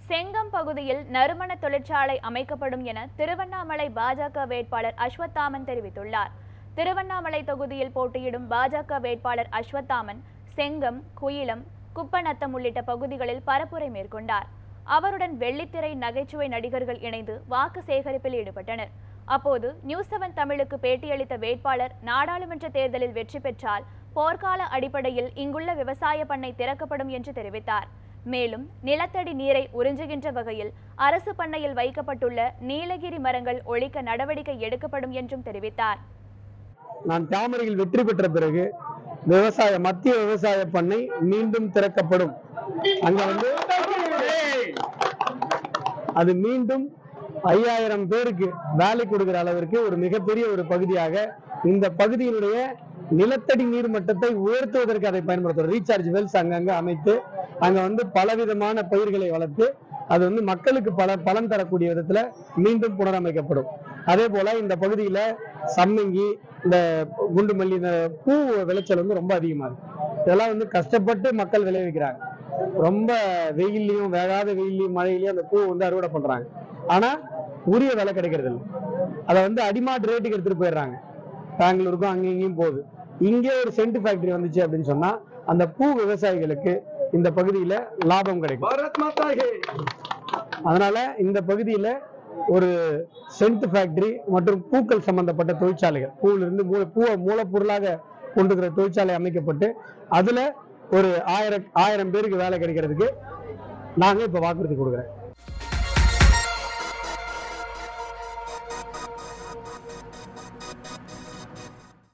செங்கம் பகுதியில் நறுமண தொழிற்சாலை அமைக்கப்படும் என திருவண்ணாமலை பாஜக வேட்பாளர் அஸ்வத்தாமன் தெரிவித்துள்ளார் திருவண்ணாமலை தொகுதியில் போட்டியிடும் பாஜக வேட்பாளர் அஸ்வத்தாமன் செங்கம் குயிலம் குப்பநத்தம் உள்ளிட்ட பகுதிகளில் பரப்புரை மேற்கொண்டார் அவருடன் வெள்ளித்திரை நகைச்சுவை நடிகர்கள் இணைந்து வாக்கு சேகரிப்பில் ஈடுபட்டனர் அப்போது நியூஸ் செவன் தமிழுக்கு பேட்டியளித்த வேட்பாளர் நாடாளுமன்ற தேர்தலில் வெற்றி பெற்றால் போர்க்கால அடிப்படையில் இங்குள்ள விவசாய பண்ணை திறக்கப்படும் என்று தெரிவித்தார் மேலும் நிலத்தடி நீரை உறிஞ்சுகின்ற வகையில் அரசு பண்ணையில் வைக்கப்பட்டுள்ள நீலகிரி மரங்கள் ஒழிக்க நடவடிக்கை எடுக்கப்படும் என்றும் தெரிவித்தார் நான் தாமரையில் வெற்றி பெற்ற பிறகு விவசாய மத்திய விவசாய பண்ணை மீண்டும் திறக்கப்படும் அங்க வந்து அது மீண்டும் ஐயாயிரம் பேருக்கு வேலை கொடுக்கிற அளவிற்கு ஒரு மிகப்பெரிய ஒரு பகுதியாக இந்த பகுதியினுடைய நிலத்தடி நீர் மட்டத்தை உயர்த்துவதற்கு அதை பயன்படுத்தும் ரீசார்ஜ் வெல்ஸ் அங்கங்க அமைத்து அங்க வந்து பலவிதமான பயிர்களை வளர்த்து அது வந்து மக்களுக்கு பல பலன் தரக்கூடிய விதத்துல மீண்டும் புனரமைக்கப்படும் அதே போல இந்த பகுதியில சம்மங்கி இந்த குண்டுமல்லி இந்த பூ விளைச்சல் வந்து ரொம்ப அதிகமா இருக்கு இதெல்லாம் வந்து கஷ்டப்பட்டு மக்கள் விளைவிக்கிறாங்க ரொம்ப வெயில்லையும் வேகாத வெயில்லையும் மழையிலையும் அந்த பூ வந்து அறுவடை பண்றாங்க ஆனா உரிய விலை கிடைக்கிறது இல்லை அதை வந்து அடிமாட் ரேட்டுக்கு எடுத்துட்டு போயிடுறாங்க பெங்களூருக்கும் அங்கேயும் இங்கேயும் போகுது இங்கே ஒரு சென்ட் ஃபேக்டரி வந்துச்சு அப்படின்னு சொன்னா அந்த பூ விவசாயிகளுக்கு இந்த பகுதியில லாபம் கிடைக்கும் भारत माता है அதனால இந்த பகுதியில ஒரு சென்ட் ஃபேக்டரி மற்றும் பூக்கள் சம்பந்தப்பட்ட தொழிற்சாலைகள் பூவிலிருந்து மூல பூவை மூலப்பொருளாக கொண்டுக்கிற தொழிற்சாலை அமைக்கப்பட்டு அதுல ஒரு ஆயிரம் ஆயிரம் பேருக்கு வேலை கிடைக்கிறதுக்கு நாங்க இப்ப வாக்குறுதி கொடுக்குறேன்